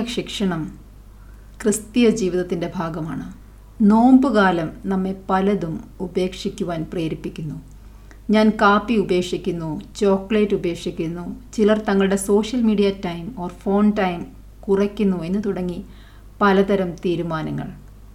ശിക്ഷണം ക്രിസ്തീയ ജീവിതത്തിൻ്റെ ഭാഗമാണ് നോമ്പുകാലം നമ്മെ പലതും ഉപേക്ഷിക്കുവാൻ പ്രേരിപ്പിക്കുന്നു ഞാൻ കാപ്പി ഉപേക്ഷിക്കുന്നു ചോക്ലേറ്റ് ഉപേക്ഷിക്കുന്നു ചിലർ തങ്ങളുടെ social media time or phone time കുറയ്ക്കുന്നു എന്ന് തുടങ്ങി പലതരം തീരുമാനങ്ങൾ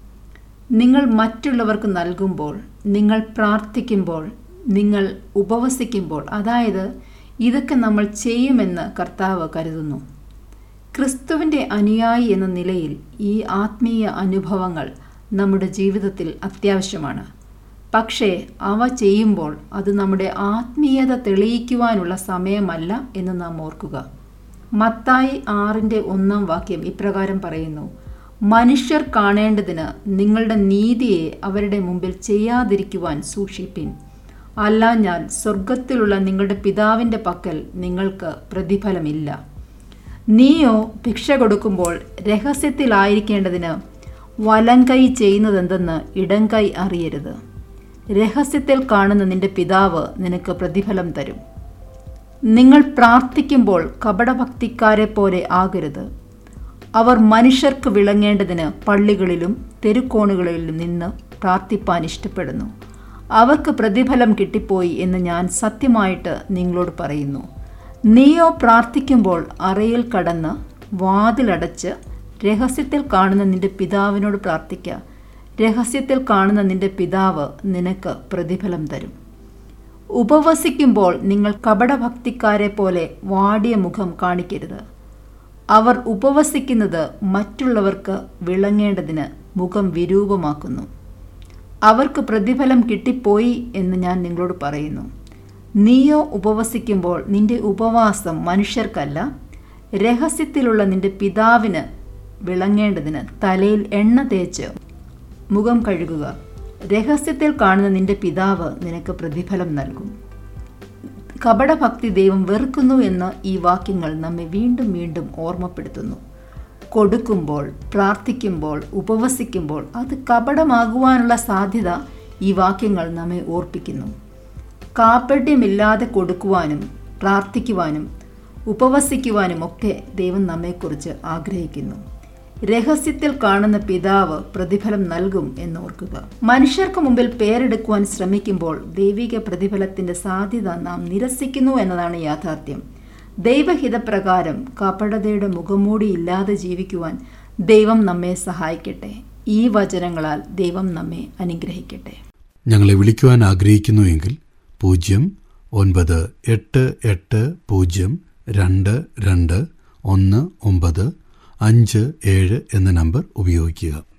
നിങ്ങൾ മറ്റുള്ളവർക്ക് നൽകുമ്പോൾ നിങ്ങൾ പ്രാർത്ഥിക്കുമ്പോൾ നിങ്ങൾ ഉപവസിക്കുമ്പോൾ അതായത് ഇതൊക്കെ നമ്മൾ ചെയ്യുമെന്ന് കർത്താവ് കരുതുന്നു ക്രിസ്തുവിൻ്റെ അനുയായി എന്ന നിലയിൽ ഈ ആത്മീയ അനുഭവങ്ങൾ നമ്മുടെ ജീവിതത്തിൽ അത്യാവശ്യമാണ് പക്ഷേ അവ ചെയ്യുമ്പോൾ അത് നമ്മുടെ ആത്മീയത തെളിയിക്കുവാനുള്ള സമയമല്ല എന്ന് നാം ഓർക്കുക മത്തായി ആറിൻ്റെ ഒന്നാം വാക്യം ഇപ്രകാരം പറയുന്നു മനുഷ്യർ കാണേണ്ടതിന് നിങ്ങളുടെ നീതിയെ അവരുടെ മുമ്പിൽ ചെയ്യാതിരിക്കുവാൻ സൂക്ഷിപ്പിൻ അല്ലാഞ്ഞാൽ സ്വർഗത്തിലുള്ള നിങ്ങളുടെ പിതാവിൻ്റെ പക്കൽ നിങ്ങൾക്ക് പ്രതിഫലമില്ല നീയോ ഭിക്ഷ കൊടുക്കുമ്പോൾ രഹസ്യത്തിലായിരിക്കേണ്ടതിന് വലങ്കൈ ചെയ്യുന്നതെന്തെന്ന് ഇടങ്കൈ അറിയരുത് രഹസ്യത്തിൽ കാണുന്ന നിന്റെ പിതാവ് നിനക്ക് പ്രതിഫലം തരും നിങ്ങൾ പ്രാർത്ഥിക്കുമ്പോൾ കപടഭക്തിക്കാരെ പോലെ ആകരുത് അവർ മനുഷ്യർക്ക് വിളങ്ങേണ്ടതിന് പള്ളികളിലും തെരുക്കോണുകളിലും നിന്ന് പ്രാർത്ഥിപ്പാൻ ഇഷ്ടപ്പെടുന്നു അവർക്ക് പ്രതിഫലം കിട്ടിപ്പോയി എന്ന് ഞാൻ സത്യമായിട്ട് നിങ്ങളോട് പറയുന്നു നീയോ പ്രാർത്ഥിക്കുമ്പോൾ അറയിൽ കടന്ന് വാതിലടച്ച് രഹസ്യത്തിൽ കാണുന്ന നിന്റെ പിതാവിനോട് പ്രാർത്ഥിക്കുക രഹസ്യത്തിൽ കാണുന്ന നിന്റെ പിതാവ് നിനക്ക് പ്രതിഫലം തരും ഉപവസിക്കുമ്പോൾ നിങ്ങൾ കപടഭക്തിക്കാരെ പോലെ വാടിയ മുഖം കാണിക്കരുത് അവർ ഉപവസിക്കുന്നത് മറ്റുള്ളവർക്ക് വിളങ്ങേണ്ടതിന് മുഖം വിരൂപമാക്കുന്നു അവർക്ക് പ്രതിഫലം കിട്ടിപ്പോയി എന്ന് ഞാൻ നിങ്ങളോട് പറയുന്നു നീയോ ഉപവസിക്കുമ്പോൾ നിന്റെ ഉപവാസം മനുഷ്യർക്കല്ല രഹസ്യത്തിലുള്ള നിന്റെ പിതാവിന് വിളങ്ങേണ്ടതിന് തലയിൽ എണ്ണ തേച്ച് മുഖം കഴുകുക രഹസ്യത്തിൽ കാണുന്ന നിന്റെ പിതാവ് നിനക്ക് പ്രതിഫലം നൽകും കപടഭക്തി ദൈവം വെറുക്കുന്നു എന്ന് ഈ വാക്യങ്ങൾ നമ്മെ വീണ്ടും വീണ്ടും ഓർമ്മപ്പെടുത്തുന്നു കൊടുക്കുമ്പോൾ പ്രാർത്ഥിക്കുമ്പോൾ ഉപവസിക്കുമ്പോൾ അത് കപടമാകുവാനുള്ള സാധ്യത ഈ വാക്യങ്ങൾ നമ്മെ ഓർപ്പിക്കുന്നു കാപ്പട്യമില്ലാതെ കൊടുക്കുവാനും പ്രാർത്ഥിക്കുവാനും ഉപവസിക്കുവാനും ഒക്കെ ദൈവം നമ്മെക്കുറിച്ച് ആഗ്രഹിക്കുന്നു രഹസ്യത്തിൽ കാണുന്ന പിതാവ് പ്രതിഫലം നൽകും എന്നോർക്കുക മനുഷ്യർക്ക് മുമ്പിൽ പേരെടുക്കുവാൻ ശ്രമിക്കുമ്പോൾ ദൈവിക പ്രതിഫലത്തിന്റെ സാധ്യത നാം നിരസിക്കുന്നു എന്നതാണ് യാഥാർത്ഥ്യം ദൈവഹിതപ്രകാരം കപടതയുടെ മുഖംമൂടിയില്ലാതെ ജീവിക്കുവാൻ ദൈവം നമ്മെ സഹായിക്കട്ടെ ഈ വചനങ്ങളാൽ ദൈവം നമ്മെ അനുഗ്രഹിക്കട്ടെ ഞങ്ങളെ വിളിക്കുവാൻ ആഗ്രഹിക്കുന്നുവെങ്കിൽ പൂജ്യം ഒൻപത് എട്ട് എട്ട് പൂജ്യം രണ്ട് രണ്ട് ഒന്ന് ഒമ്പത് അഞ്ച് ഏഴ് എന്ന നമ്പർ ഉപയോഗിക്കുക